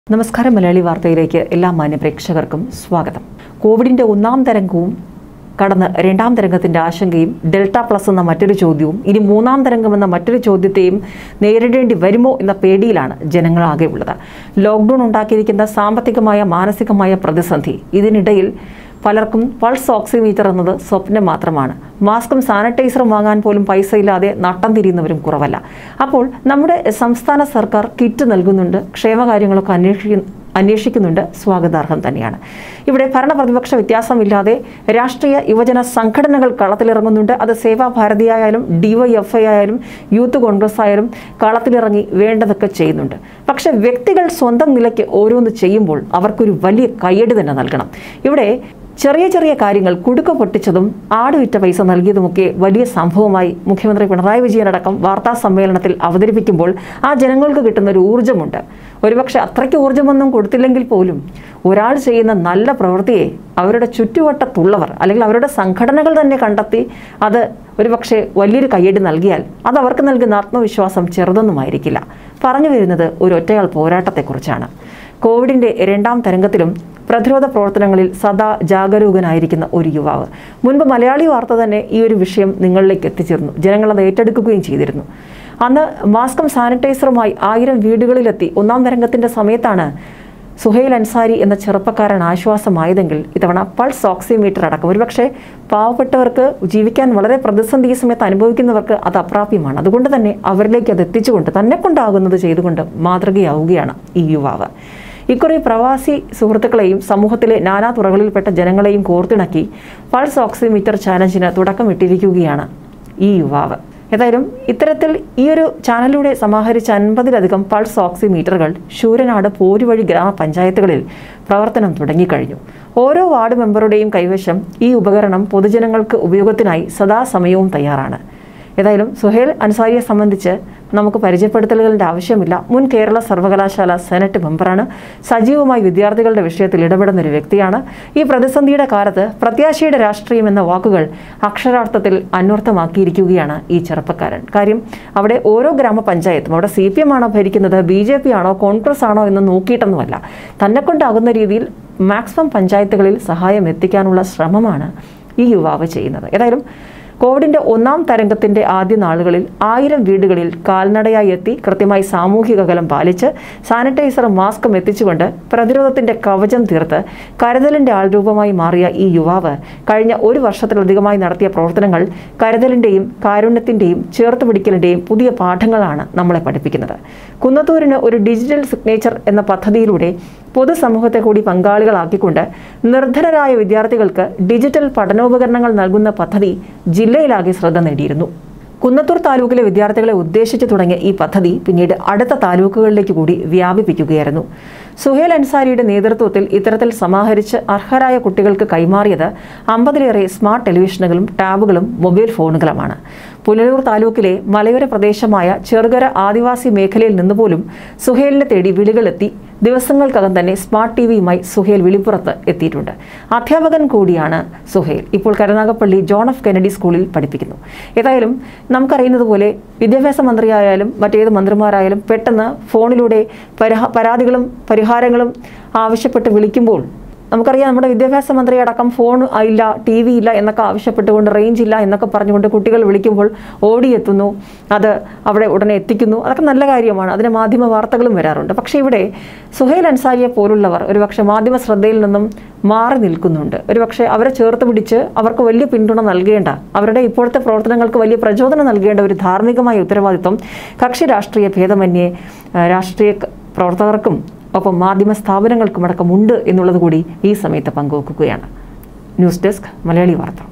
നമസ്കാരം മലയാളി വാർത്തയിലേക്ക് എല്ലാ മാന്യ പ്രേക്ഷകർക്കും സ്വാഗതം കോവിഡിന്റെ ഒന്നാം തരംഗവും കടന്ന് രണ്ടാം തരംഗത്തിന്റെ ആശങ്കയും ഡെൽറ്റ പ്ലസ് എന്ന മറ്റൊരു ചോദ്യവും ഇനി മൂന്നാം തരംഗം എന്ന മറ്റൊരു ചോദ്യത്തെയും നേരിടേണ്ടി വരുമോ എന്ന പേടിയിലാണ് ജനങ്ങളാകെ ഉള്ളത് ലോക്ക്ഡൌൺ ഉണ്ടാക്കിയിരിക്കുന്ന സാമ്പത്തികമായ മാനസികമായ പ്രതിസന്ധി ഇതിനിടയിൽ പലർക്കും പൾസ് ഓക്സിമീറ്റർ എന്നത് സ്വപ്നം മാത്രമാണ് മാസ്കും സാനിറ്റൈസറും വാങ്ങാൻ പോലും പൈസ ഇല്ലാതെ നട്ടം തിരിയുന്നവരും കുറവല്ല അപ്പോൾ നമ്മുടെ സംസ്ഥാന സർക്കാർ കിറ്റ് നൽകുന്നുണ്ട് ക്ഷേമകാര്യങ്ങളൊക്കെ അന്വേഷിക്കുന്നു അന്വേഷിക്കുന്നുണ്ട് സ്വാഗതാർഹം തന്നെയാണ് ഇവിടെ ഭരണപ്രതിപക്ഷ വ്യത്യാസമില്ലാതെ രാഷ്ട്രീയ യുവജന സംഘടനകൾ കളത്തിലിറങ്ങുന്നുണ്ട് അത് സേവാഭാരതി ആയാലും ഡിവൈഎഫ്ഐ ആയാലും യൂത്ത് കോൺഗ്രസ് ആയാലും കളത്തിലിറങ്ങി വേണ്ടതൊക്കെ ചെയ്യുന്നുണ്ട് പക്ഷെ വ്യക്തികൾ സ്വന്തം നിലയ്ക്ക് ഓരോന്ന് ചെയ്യുമ്പോൾ അവർക്കൊരു വലിയ കയ്യടി തന്നെ നൽകണം ഇവിടെ ചെറിയ ചെറിയ കാര്യങ്ങൾ കുടുക്ക പൊട്ടിച്ചതും ആട് വിറ്റ പൈസ നൽകിയതുമൊക്കെ വലിയ സംഭവമായി മുഖ്യമന്ത്രി പിണറായി വിജയനടക്കം വാർത്താ സമ്മേളനത്തിൽ അവതരിപ്പിക്കുമ്പോൾ ആ ജനങ്ങൾക്ക് കിട്ടുന്ന ഒരു ഊർജ്ജമുണ്ട് ഒരുപക്ഷെ അത്രയ്ക്ക് ഊർജ്ജമൊന്നും കൊടുത്തില്ലെങ്കിൽ പോലും ഒരാൾ ചെയ്യുന്ന നല്ല പ്രവൃത്തിയെ അവരുടെ ചുറ്റുവട്ടത്തുള്ളവർ അല്ലെങ്കിൽ അവരുടെ സംഘടനകൾ തന്നെ കണ്ടെത്തി അത് ഒരുപക്ഷെ വലിയൊരു കയ്യടി നൽകിയാൽ അത് അവർക്ക് നൽകുന്ന ആത്മവിശ്വാസം ചെറുതൊന്നുമായിരിക്കില്ല പറഞ്ഞു വരുന്നത് ഒരു ഒറ്റയാൾ പോരാട്ടത്തെക്കുറിച്ചാണ് കോവിഡിന്റെ രണ്ടാം തരംഗത്തിലും പ്രതിരോധ പ്രവർത്തനങ്ങളിൽ സദാ ജാഗരൂകനായിരിക്കുന്ന ഒരു യുവാവ് മുൻപ് മലയാളി വാർത്ത തന്നെ ഈ ഒരു വിഷയം നിങ്ങളിലേക്ക് എത്തിച്ചേർന്നു ജനങ്ങൾ അത് ഏറ്റെടുക്കുകയും ചെയ്തിരുന്നു അന്ന് മാസ്കും സാനിറ്റൈസറുമായി ആയിരം വീടുകളിലെത്തി ഒന്നാം തരംഗത്തിന്റെ സമയത്താണ് സുഹൈൽ അൻസാരി എന്ന ചെറുപ്പക്കാരൻ ആശ്വാസമായതെങ്കിൽ ഇത്തവണ പൾസ് ഓക്സിമീറ്റർ അടക്കം ഒരുപക്ഷെ പാവപ്പെട്ടവർക്ക് ജീവിക്കാൻ വളരെ പ്രതിസന്ധി ഈ സമയത്ത് അനുഭവിക്കുന്നവർക്ക് അത് അപ്രാപ്യമാണ് അതുകൊണ്ട് തന്നെ അവരിലേക്ക് അത് എത്തിച്ചുകൊണ്ട് തന്നെ കൊണ്ടാകുന്നത് ചെയ്തുകൊണ്ട് മാതൃകയാവുകയാണ് ഈ യുവാവ് ഇക്കുറി പ്രവാസി സുഹൃത്തുക്കളെയും സമൂഹത്തിലെ നാനാ തുറകളിൽപ്പെട്ട ജനങ്ങളെയും കോർത്തിണക്കി പൾസ് ഓക്സിമീറ്റർ ചാലഞ്ചിന് തുടക്കമിട്ടിരിക്കുകയാണ് ഈ യുവാവ് ഏതായാലും ഇത്തരത്തിൽ ഈ ഒരു ചാനലിലൂടെ സമാഹരിച്ച അൻപതിലധികം പൾസ് ഓക്സിമീറ്ററുകൾ ശൂരനാട് പോരുവഴി ഗ്രാമപഞ്ചായത്തുകളിൽ പ്രവർത്തനം തുടങ്ങിക്കഴിഞ്ഞു ഓരോ വാർഡ് മെമ്പറുടെയും കൈവശം ഈ ഉപകരണം പൊതുജനങ്ങൾക്ക് ഉപയോഗത്തിനായി സദാസമയവും തയ്യാറാണ് ഏതായാലും സുഹേൽ അൻസാരിയെ സംബന്ധിച്ച് നമുക്ക് പരിചയപ്പെടുത്തലുകളുടെ ആവശ്യമില്ല മുൻ കേരള സർവകലാശാല സെനറ്റ് മെമ്പറാണ് സജീവമായി വിദ്യാർത്ഥികളുടെ വിഷയത്തിൽ ഇടപെടുന്ന ഒരു വ്യക്തിയാണ് ഈ പ്രതിസന്ധിയുടെ കാലത്ത് പ്രത്യാശയുടെ രാഷ്ട്രീയം എന്ന വാക്കുകൾ അക്ഷരാർത്ഥത്തിൽ അന്വർത്ഥമാക്കിയിരിക്കുകയാണ് ഈ ചെറുപ്പക്കാരൻ കാര്യം അവിടെ ഓരോ ഗ്രാമപഞ്ചായത്തും അവിടെ സി പി എം ആണോ ഭരിക്കുന്നത് ബി ജെ പി ആണോ കോൺഗ്രസ് ആണോ എന്ന് നോക്കിയിട്ടൊന്നുമല്ല തന്നെ കൊണ്ടാകുന്ന രീതിയിൽ മാക്സിമം പഞ്ചായത്തുകളിൽ സഹായം എത്തിക്കാനുള്ള ശ്രമമാണ് ഈ യുവാവ് ചെയ്യുന്നത് ഏതായാലും കോവിഡിന്റെ ഒന്നാം തരംഗത്തിന്റെ ആദ്യ നാളുകളിൽ ആയിരം വീടുകളിൽ കാൽനടയായി എത്തി കൃത്യമായി സാമൂഹിക അകലം പാലിച്ച് സാനിറ്റൈസറും മാസ്കും എത്തിച്ചുകൊണ്ട് പ്രതിരോധത്തിന്റെ കവചം തീർത്ത് കരുതലിന്റെ ആൾരൂപമായി മാറിയ ഈ യുവാവ് കഴിഞ്ഞ ഒരു വർഷത്തിലധികമായി നടത്തിയ പ്രവർത്തനങ്ങൾ കരുതലിന്റെയും കാരുണ്യത്തിന്റെയും ചേർത്ത് പിടിക്കലിന്റെയും പുതിയ പാഠങ്ങളാണ് നമ്മളെ പഠിപ്പിക്കുന്നത് കുന്നത്തൂരിന് ഒരു ഡിജിറ്റൽ സിഗ്നേച്ചർ എന്ന പദ്ധതിയിലൂടെ പൊതുസമൂഹത്തെ കൂടി പങ്കാളികളാക്കിക്കൊണ്ട് നിർധനരായ വിദ്യാർത്ഥികൾക്ക് ഡിജിറ്റൽ പഠനോപകരണങ്ങൾ നൽകുന്ന പദ്ധതി ജില്ലയിലാകെ ശ്രദ്ധ നേടിയിരുന്നു കുന്നത്തൂർ താലൂക്കിലെ വിദ്യാർത്ഥികളെ ഉദ്ദേശിച്ചു തുടങ്ങിയ ഈ പദ്ധതി പിന്നീട് അടുത്ത താലൂക്കുകളിലേക്ക് കൂടി വ്യാപിപ്പിക്കുകയായിരുന്നു സുഹേൽ അൻസാരിയുടെ നേതൃത്വത്തിൽ ഇത്തരത്തിൽ സമാഹരിച്ച് അർഹരായ കുട്ടികൾക്ക് കൈമാറിയത് അമ്പതിലേറെ സ്മാർട്ട് ടെലിവിഷനുകളും ടാബുകളും മൊബൈൽ ഫോണുകളുമാണ് പുനലൂർ താലൂക്കിലെ മലയോര പ്രദേശമായ ചെറുകര ആദിവാസി മേഖലയിൽ നിന്നുപോലും സുഹേലിനെ തേടി വിളികളെത്തി ദിവസങ്ങൾക്കകം തന്നെ സ്മാർട്ട് ടി വിയുമായി സുഹേൽ വിളിപ്പുറത്ത് എത്തിയിട്ടുണ്ട് അധ്യാപകൻ കൂടിയാണ് സുഹേൽ ഇപ്പോൾ കരുനാഗപ്പള്ളി ജോൺ എഫ് കെനഡി സ്കൂളിൽ പഠിപ്പിക്കുന്നു ഏതായാലും നമുക്കറിയുന്നത് പോലെ വിദ്യാഭ്യാസ മന്ത്രിയായാലും മറ്റേത് മന്ത്രിമാരായാലും പെട്ടെന്ന് ഫോണിലൂടെ പരാ- പരാതികളും പരിഹാരങ്ങളും ആവശ്യപ്പെട്ട് വിളിക്കുമ്പോൾ നമുക്കറിയാം നമ്മുടെ വിദ്യാഭ്യാസ മന്ത്രി അടക്കം ഫോൺ ഇല്ല ടി വി ഇല്ല എന്നൊക്കെ ആവശ്യപ്പെട്ടുകൊണ്ട് റേഞ്ച് ഇല്ല എന്നൊക്കെ പറഞ്ഞുകൊണ്ട് കുട്ടികൾ വിളിക്കുമ്പോൾ ഓടിയെത്തുന്നു അത് അവിടെ ഉടനെ എത്തിക്കുന്നു അതൊക്കെ നല്ല കാര്യമാണ് അതിന് മാധ്യമ വാർത്തകളും വരാറുണ്ട് പക്ഷേ ഇവിടെ സുഹൈൽ അൻസാരിയെ പോലുള്ളവർ ഒരുപക്ഷെ മാധ്യമ ശ്രദ്ധയിൽ നിന്നും മാറി നിൽക്കുന്നുണ്ട് ഒരുപക്ഷെ അവരെ ചേർത്ത് പിടിച്ച് അവർക്ക് വലിയ പിന്തുണ നൽകേണ്ട അവരുടെ ഇപ്പോഴത്തെ പ്രവർത്തനങ്ങൾക്ക് വലിയ പ്രചോദനം നൽകേണ്ട ഒരു ധാർമ്മികമായ ഉത്തരവാദിത്വം കക്ഷി രാഷ്ട്രീയ ഭേദമന്യേ ആ, രാഷ്ട്രീയ ക- പ്രവർത്തകർക്കും ഒപ്പം മാധ്യമ സ്ഥാപനങ്ങൾക്കുമടക്കം ഉണ്ട് എന്നുള്ളത് കൂടി ഈ സമയത്ത് പങ്കുവെക്കുകയാണ് ന്യൂസ് ഡെസ്ക് മലയാളി വാർത്ത